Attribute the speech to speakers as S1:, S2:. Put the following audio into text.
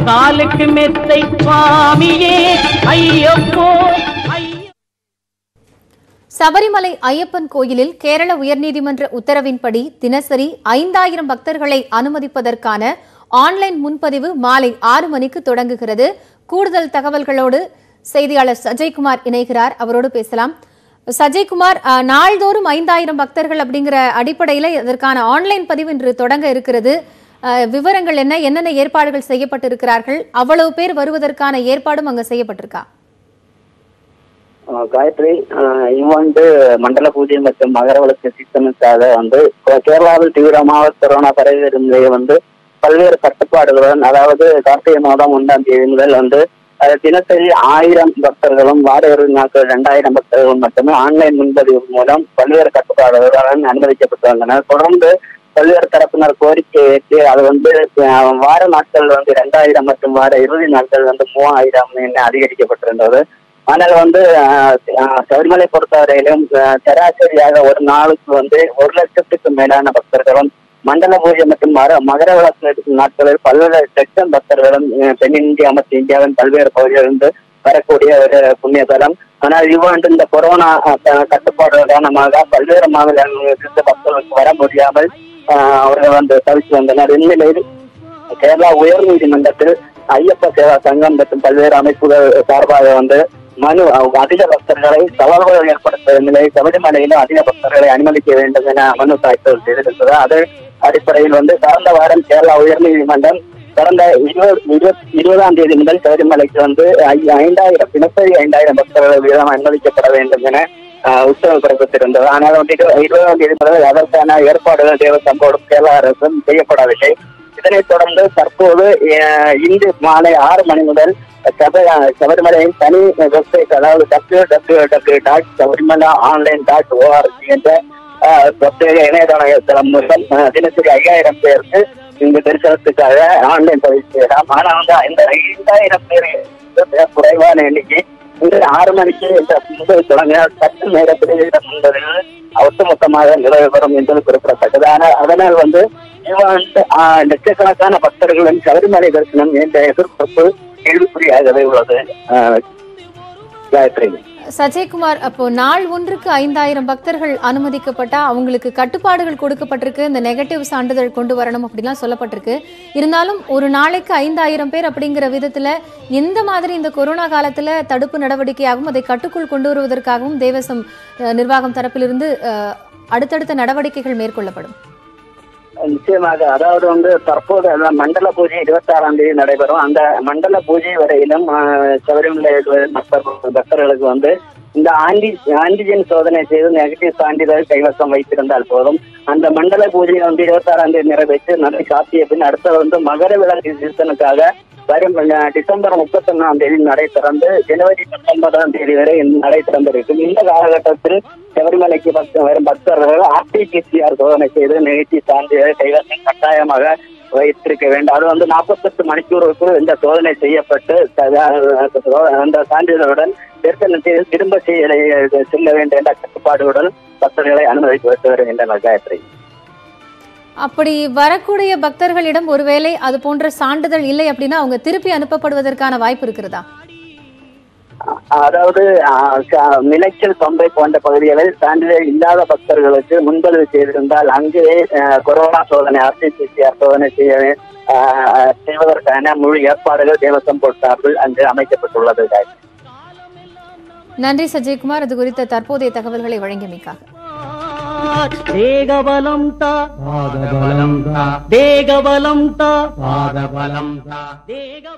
S1: காலுக்கு மெத்தை சுவாமியே ஐயப்போ ஐயப்போ
S2: சபரிமலை ஐயப்பன் கோயிலில் கேரள உயர்நீதிமன்ற உத்தரவின்படி தினசரி ஐந்தாயிரம் பக்தர்களை அனுமதிப்பதற்கான ஆன்லைன் முன்பதிவு மாலை ஆறு மணிக்கு தொடங்குகிறது கூடுதல் தகவல்களோடு செய்தியாளர் சஜய்குமார் இணைகிறார் அவரோடு பேசலாம் சஜய்குமார் அஹ், நாள்தோறும் ஐந்தாயிரம் பக்தர்கள் அப்படிங்கிற அடிப்படையில் இதற்கான ஆன்லைன் பதிவு இன்று தொடங்க இருக்கிறது அஹ், விவரங்கள் என்ன என்னென்ன ஏற்பாடுகள் செய்யப்பட்டிருக்கிறார்கள் அவ்வளவு பேர் வருவதற்கான ஏற்பாடும் அங்க செய்யப்பட்டிருக்கா
S3: ஆஹ் காயத்ரி ஆஹ் இவங்க வந்து மண்டல பூஜை மற்றும் மகர விளக்கு சீசனுக்காக வந்து கே- கேரளாவில் தீவிரமாக கொரோனா பரவி இருந்ததை வந்து பல்வேறு கட்டுப்பாடுகளுடன் அதாவது கார்த்திகை மாதம் ஒன்றாம் தேதி முதல் வந்து அஹ், தினசரி ஆயிரம் பக்தர்களும் வார இறுதி நாட்கள் இரண்டாயிரம் பக்தர்களும் மட்டுமே ஆன்லைன் முன்பதிவு மூலம் பல்வேறு கட்டுப்பாடுகளுடன் அனுமதிக்கப்பட்டு வந்தனர் தொடர்ந்து பல்வேறு தரப்பினர் கோரிக்கை ஏற்று அது வந்து அஹ், வார நாட்கள் வந்து இரண்டாயிரம் மற்றும் வார இறுதி நாட்கள் வந்து மூவாயிரம் என அதிகரிக்கப்பட்டிருந்தது ஆனால் வந்து அஹ், அஹ், சபரிமலை பொறுத்தவரையிலும் அஹ், சராசரியாக ஒரு நாளுக்கு வந்து ஒரு லட்சத்துக்கு மேலான பக்தர்களும் மண்டல பூஜை மற்றும் மர மகர விளக்கு நாட்களில் பல்வேறு லட்சம் பக்தர்களும் அஹ், தென்னிந்தியா மற்றும் இந்தியாவின் பல்வேறு பகுதிகளிலிருந்து வரக்கூடிய ஒரு புண்ணிய தலம் ஆனால் இவ்வாண்டு இந்த கொரோனா அஹ், க- கட்டுப்பாடு காரணமாக பல்வேறு மாநிலங்களிலிருந்து பக்தர்களுக்கு வர முடியாமல் அஹ், அவர்கள் வந்து தவித்து வந்தனர் இந்நிலையில் கேரளா உயர் நீதிமன்றத்தில் ஐயப்ப சேவா சங்கம் மற்றும் பல்வேறு அமைப்புகள் சார்பாக வந்து மனு அவங்க அதிக பக்தர்களை சவால்கள் ஏற்படுத்த நிலையில் சபரிமலையிலும் அதிக பக்தர்களை அனுமதிக்க வேண்டும் என மனு தாக்கல் செய்திருந்தது அது அடிப்படையில் வந்து கடந்த வாரம் கேரளா உயர்நீதிமன்றம் கடந்த இருபது இருபத்- இருபதாம் தேதி முதல் சபரிமலைக்கு வந்து ஐ- ஐந்தாயிரம் தினசரி ஐந்தாயிரம் பக்தர்கள் வீதம் அனுமதிக்கப்பட வேண்டும் என ஆஹ், உத்தரவு பிறப்பித்திருந்தது ஆனால் வந்து இரு- இருபதாம் தேதி முதல் அதற்கான ஏற்பாடுகள் தேவசம் போடும் கேரள அரசும் செய்யப்படவில்லை இதனைத் தொடர்ந்து தற்போது அஹ், இன்று மாலை ஆறு மணி முதல் சப சபரிமலையின் தனி வெப்சைட் அதாவது W W W dot Sabarimala online dot ORG என்ற அஹ், பிரத்யேக இணையதளம் மூலம் அஹ், தினசரி ஐயாயிரம் பேருக்கு இந்த தரிசனத்துக்காக ஆன்லைன் பதிவு செய்யலாம் ஆனால் வந்து இந்த ஐந்தாயிரம் பேர் மிக குறைவான எண்ணிக்கை இன்று ஆறு மணிக்கு இந்த முன்பதிவு தொடங்கினால் சற்று நேரத்தில் இந்த முன்பதிவு ஒட்டுமொத்தமாக நிறைவேறும் என்பது குறிப்பிடத்தக்கது ஆனால் அதனால் வந்து இவ்வாண்டு ஆஹ், லட்சக்கணக்கான பக்தர்களின் சபரிமலை தரிசனம் என்ற எதிர்பார்ப்பு கேள்விக்குறியாகவே உள்ளது ஆஹ், காயத்ரி
S2: சஜய்குமார் அப்போ நாள் ஒன்றுக்கு ஐந்தாயிரம் பக்தர்கள் அனுமதிக்கப்பட்டா அவங்களுக்கு கட்டுப்பாடுகள் கொடுக்கப்பட்டிருக்கு இந்த நெகட்டிவ் சான்றிதழ் கொண்டு வரணும் அப்படிலாம் சொல்லப்பட்டிருக்கு இருந்தாலும் ஒரு நாளைக்கு ஐந்தாயிரம் பேர் அப்படிங்கிற விதத்துல எந்த மாதிரி இந்த கொரோனா காலத்துல தடுப்பு நடவடிக்கையாகவும் அதை கட்டுக்குள் கொண்டு வருவதற்காகவும் தேவசம் அஹ், நிர்வாகம் தரப்பிலிருந்து அஹ், அடுத்தடுத்த நடவடிக்கைகள் மேற்கொள்ளப்படும்
S3: நிச்சயமாக அதாவது வந்து தற்போது அதான் மண்டல பூஜை இருபத்தி ஆறாம் தேதி நடைபெறும் அந்த மண்டல பூஜை வரையிலும் ஆஹ், சபரிமலை பக்தர்கள் பக்தர்களுக்கு வந்து இந்த ஆன்டி ஆன்டிஜென் சோதனை செய்து நெகட்டிவ் சான்றிதழ் கைவசம் வைத்திருந்தால் போதும் அந்த மண்டல பூஜையை வந்து இருபத்தி ஆறாம் தேதி நிறைவேற்றி நடை சாத்திய பின் அடுத்தது வந்து மகர விளக்கு சீசனுக்காக வரும் அஹ், டிசம்பர் முப்பத்தி ஒன்னாம் தேதி நடை திறந்து ஜனவரி பத்தொன்பதாம் தேதி வரை இந்த நடை திறந்திருக்கும் இந்த காலகட்டத்தில் சபரிமலைக்கு பக்த வரும் பக்தர்கள் ஆர்டிபிசிஆர் சோதனை செய்து நிகழ்ச்சி சான்றிதழ் கைவசம் கட்டாயமாக வைத்திருக்க வேண்டும் அது வந்து நாற்பத்தெட்டு மணிக்கூறுக்குள் இந்த சோதனை செய்யப்பட்டு ச- அந்த சான்றிதழுடன் தரிசனத்தில் திரும்ப செய்ய செல்ல வேண்டும் என்ற கட்டுப்பாடுடன் பக்தர்களை அனுமதித்து வருகின்றனர் காயத்ரி
S2: அப்படி வரக்கூடிய பக்தர்களிடம் ஒருவேளை அது போன்ற சான்றிதழ் இல்லை அப்படின்னா அவங்க திருப்பி அனுப்பப்படுவதற்கான வாய்ப்பு இருக்கிறதா
S3: அதாவது ஆஹ், க- நிலைச்சல் பம்பை போன்ற பகுதிகளில் சான்றிதழ் இல்லாத பக்தர்களுக்கு முன்பதிவு செய்திருந்தால் அங்கே ஆஹ், கொரோனா சோதனை ஆர்டிபிசிஆர் சோதனை செய்ய ஆஹ், செய்வதற்கான முழு ஏற்பாடுகள் தேவசம் சார்பில் அங்கு அமைக்கப்பட்டுள்ளது காயத்ரி.
S2: நன்றி சஜய்குமார் அது குறித்த தற்போதைய தகவல்களை வழங்கியமைக்காக
S1: தேகபலம் தா
S4: பாதபலம் தா
S1: தேகபலம் தா
S4: பாதபலம் தா
S1: தேக